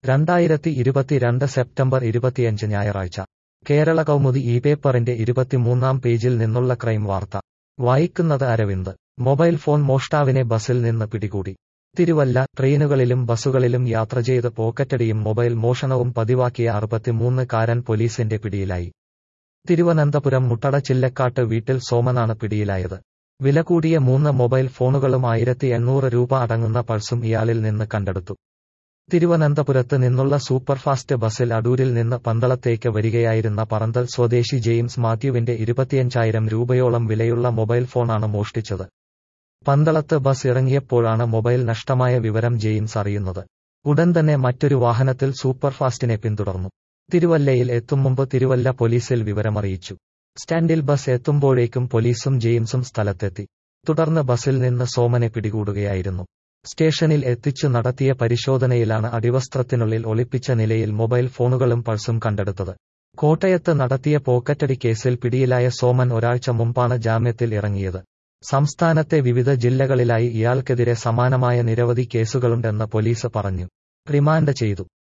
രണ്ടായിരത്തി ഇരുപത്തിരണ്ട് സെപ്റ്റംബർ ഇരുപത്തിയഞ്ച് ഞായറാഴ്ച കേരള കൗമുദി ഈ പേപ്പറിന്റെ ഇരുപത്തിമൂന്നാം പേജിൽ നിന്നുള്ള ക്രൈം വാർത്ത വായിക്കുന്നത് അരവിന്ദ് മൊബൈൽ ഫോൺ മോഷ്ടാവിനെ ബസിൽ നിന്ന് പിടികൂടി തിരുവല്ല ട്രെയിനുകളിലും ബസുകളിലും യാത്ര ചെയ്ത് പോക്കറ്റടിയും മൊബൈൽ മോഷണവും പതിവാക്കിയ അറുപത്തിമൂന്ന് കാരൻ പോലീസിന്റെ പിടിയിലായി തിരുവനന്തപുരം മുട്ടട ചില്ലക്കാട്ട് വീട്ടിൽ സോമനാണ് പിടിയിലായത് വില കൂടിയ മൂന്ന് മൊബൈൽ ഫോണുകളും ആയിരത്തി എണ്ണൂറ് രൂപ അടങ്ങുന്ന പൾസും ഇയാളിൽ നിന്ന് കണ്ടെടുത്തു തിരുവനന്തപുരത്ത് നിന്നുള്ള സൂപ്പർഫാസ്റ്റ് ബസിൽ അടൂരിൽ നിന്ന് പന്തളത്തേക്ക് വരികയായിരുന്ന പറന്തൽ സ്വദേശി ജെയിംസ് മാത്യുവിന്റെ ഇരുപത്തിയഞ്ചായിരം രൂപയോളം വിലയുള്ള മൊബൈൽ ഫോണാണ് മോഷ്ടിച്ചത് പന്തളത്ത് ബസ് ഇറങ്ങിയപ്പോഴാണ് മൊബൈൽ നഷ്ടമായ വിവരം ജെയിംസ് അറിയുന്നത് ഉടൻ തന്നെ മറ്റൊരു വാഹനത്തിൽ സൂപ്പർഫാസ്റ്റിനെ പിന്തുടർന്നു തിരുവല്ലയിൽ എത്തും മുമ്പ് തിരുവല്ല പോലീസിൽ വിവരമറിയിച്ചു സ്റ്റാൻഡിൽ ബസ് എത്തുമ്പോഴേക്കും പോലീസും ജെയിംസും സ്ഥലത്തെത്തി തുടർന്ന് ബസിൽ നിന്ന് സോമനെ പിടികൂടുകയായിരുന്നു സ്റ്റേഷനിൽ എത്തിച്ചു നടത്തിയ പരിശോധനയിലാണ് അടിവസ്ത്രത്തിനുള്ളിൽ ഒളിപ്പിച്ച നിലയിൽ മൊബൈൽ ഫോണുകളും പൾസും കണ്ടെടുത്തത് കോട്ടയത്ത് നടത്തിയ പോക്കറ്റടി കേസിൽ പിടിയിലായ സോമൻ ഒരാഴ്ച മുമ്പാണ് ജാമ്യത്തിൽ ഇറങ്ങിയത് സംസ്ഥാനത്തെ വിവിധ ജില്ലകളിലായി ഇയാൾക്കെതിരെ സമാനമായ നിരവധി കേസുകളുണ്ടെന്ന് പോലീസ് പറഞ്ഞു റിമാൻഡ് ചെയ്തു